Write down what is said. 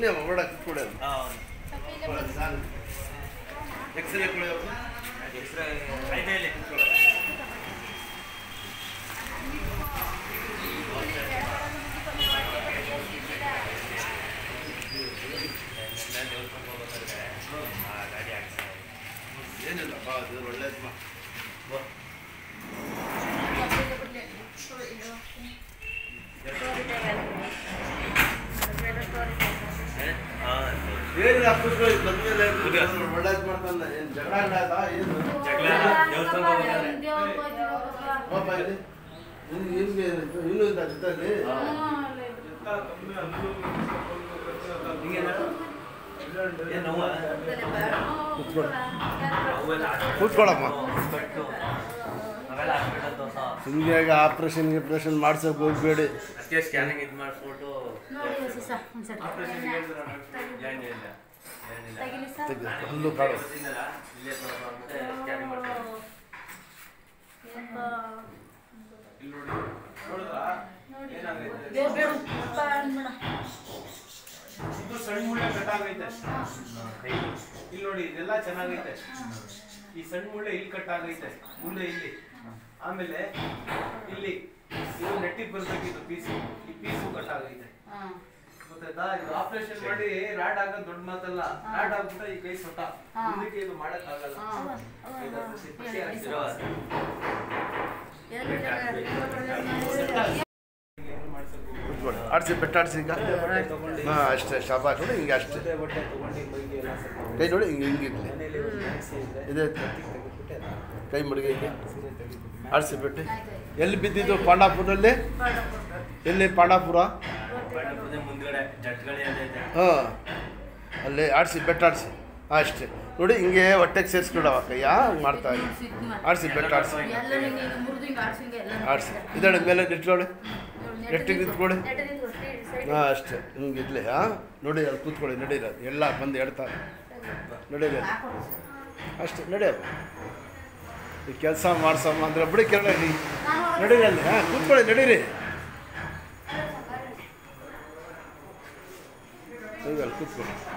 ಬನ್ನಿ ಅಮ್ಮ ಹೊರಡ ಕೂತ್ಕೊಡಿ ಅದು ಹಾಂ ಎಕ್ಸ್ರೇ ಕೊಡಿ ಅವ್ರದ್ದು ಹೆಸರು ಐದೇ ಇಲ್ಲಿ ಗಾಡಿ ಹಾಕ್ಸಿ ಏನಿಲ್ಲ ಬಾ ಅದು ಒಳ್ಳೇದು ಮಾ ಹಾಂ ಏನಿಲ್ಲ ಕೂತ್ಕೊಳ್ಳಿ ಬಂದ್ಮೇಲೆ ಒಳ್ಳೇದು ಮಾಡ್ತಾನೆ ಏನು ಜಗಳ ಆಡ್ದ ಏನು ಜಗಳ ದೇವಸ್ಥಾನಕ್ಕೆ ಹೋಗ್ಬೇಕಾದ್ರೆ ಪಾಪ ಇಲ್ಲಿ ನಿಮ್ಗೆ ಇನ್ನೂ ಇದ್ದ ಜೊತೆಲಿ ಏನು ನೋವು ಅವೆಲ್ಲ ಕೂತ್ಕೊಳಮ್ಮ ಕಟ್ಟು ಅವೆಲ್ಲ ಹಾಸ್ಪಿಟಲ್ ದೋಸ ಹಿಂಗೆ ಆಪ್ರೇಷನ್ ಗಿಪ್ರೇಷನ್ ಮಾಡ್ಸೋಕೆ ಹೋಗ್ಬೇಡಿ ಅದಕ್ಕೆ ಸ್ಕ್ಯಾನಿಂಗ್ ಇದು ಮಾಡಿಸ್ಬಿಟ್ಟು ನೋಡಿ ಏನಿಲ್ಲ ಏನಿಲ್ಲ ತೆಗಿಲಿ ಸರ್ ತೆಗ್ದು ಹಲ್ಲು ಕಾಡು ಗೊತ್ತಿಲ್ಲಲ್ಲ, ಇಲ್ಲೇ ತೋರ್ಸು ಅಂದ್ಬಿಟ್ಟು ಸ್ಕ್ಯಾನಿಂಗ್ ಮಾಡ್ತಾರೆ ಬೇಡ ಬೇಡ ಅಪ್ಪ ಅನ್ಬೇಡ ಇದು ಸಣ್ಣ ಮುಳ್ಳೆ ಕಟ್ಟಾಗೈತೆ ಇಲ್ಲಿ ನೋಡಿ ಇದೆಲ್ಲ ಚೆನ್ನಾಗೈತೆ ಈ ಸಣ್ಣ ಮುಳ್ಳೆ ಇಲ್ಲಿ ಕಟ್ಟಾಗೈತೆ ಮುಂದೆ ಇಲ್ಲಿ ಆಮೇಲೆ ಇಲ್ಲಿ ಇದು ನೆಟ್ಟಿಗೆ ಬರ್ಬೇಕಿತ್ತು ಪೀಸು ಈ ಪೀಸು ಕಟ್ಟಾಗೈತೆ ಹಾಂ ಗೊತ್ತಾಯ್ತಾ ಇದು ಆಪರೇಷನ್ ಮಾಡಿ ರಾಡ್ ಆಗೋದು ದೊಡ್ಡ ಮಾತಲ್ಲ ರಾಡ್ ಆಗ್ಬಿಟ್ರೆ ಈ ಕೈ ಸೊಟ್ಟ ಹಾ. ಮುಂದಕ್ಕೆ ಇದು ಮಾಡಕ್ ಆಗಲ್ಲ ಹಾಂ ಇರೋ ಕೂತ್ಕೊಳ್ಳಿ ಆಡಿಸಿ ಬೆಟ್ಟಾಡಿಸಿ ಈಗ ಹಾಂ ಅಷ್ಟೇ ಶಾಬಾಸ್ ನೋಡಿ ಹಿಂಗೆ ಅಷ್ಟೇ ಜೊತೆ ಬಟ್ಟೆ ತಗೊಂಡು ಮೈಗೆ ಎಲ್ಲ ಸ್ವಲ್ಪ ಕೈ ನೋಡಿ ಹಿಂಗೆ ಹಿಂಗಿರ್ಲಿ ಮನೇಲಿ ಒಂದು ಮ್ಯಾಕ್ಸಿ ಇದ್ರೆ ಇದೆ ತೆಗಿಬಿಟ್ಟೆ ಕೈ ಮಡಿಗೆ ಹಿಂಗೆ ಸೀರೆ ತೆಗಿಬಿಟ್ಟು ಆಡಿಸಿ ಬಿಟ್ಟು ಎಲ್ಲಿ ಬಿದ್ದಿದ್ದು ಪಾಂಡಾಪುರಲ್ಲಿ ಎಲ್ಲಿ ಪಾಂಡಾಪುರ ಬಣ್ಣಪುರದ ಮುಂದ್ಗಡೆ ಜಟ್ಗಳಿ ಅಂತೈತೆ ಹಾಂ ಅಲ್ಲಿ ಆಡಿಸಿ ಬೆಟ್ಟಾಡಿಸಿ ಅಷ್ಟೇ ನೋಡಿ ಹಿಂಗೆ ಹೊಟ್ಟೆಗೆ ಸೇರಿಸ್ಕೊಡವ ಕೈಯ ಹಂಗೆ ಮಾಡ್ತಾ ಇದ್ದೆ ಆಡಿಸಿ ಬೆಟ್ಟಾಡಿಸಿ ಎಲ್ಲ ಹಿಂಗೆ ಹಿಂಗೆ ಮುರಿದು ಹಿಂಗೆ ಆಡ್ಸಂಗೆ ಎಲ್ಲ ಆಡಿಸಿ ಇದಳೆ ಮೇಲೆ ನಿಂತ್ಕೊಳ್ಳಿ ನೆಟ್ಟಿಗೆ ನಿಂತ್ಕೊಳ್ಳಿ ನೆಟ್ಟಿಗೆ ನಿಂತ್ಕೊಳ್ಳಿ, side ಹಾಂ ಅಷ್ಟೇ ಹಿಂಗೆ ಇರಲಿ ಹಾಂ ನೋಡಿ ಅಲ್ಲಿ ಕೂತ್ಕೊಳ್ಳಿ ನಡೀರಿ ಅದು ಎಲ್ಲ ಬಂದು ಹೇಳ್ತಾರೆ ನಡೀರಿ ಅದು ಹಾಕ್ಕೊಡು ಸರ್. ಅಷ್ಟೇ ನಡೆಯಪ್ಪ ಈ ಕೆಲಸ ಮಾಡ್ಸಮ್ಮ ಅಂದ್ರೆ ಬಿಡಿ ಕೇಳ ನೀ ನಾನು ಹೊರಗೆ ನಡೀರಿ ಅಲ್ಲಿ ಹಾಂ ಕೂತ್ಕೊಳ್ಳಿ ನಡೀರಿ ಈಗ ಅಲ್ಲಿ ಕೂತ್ಕೊಳ್ಳಿ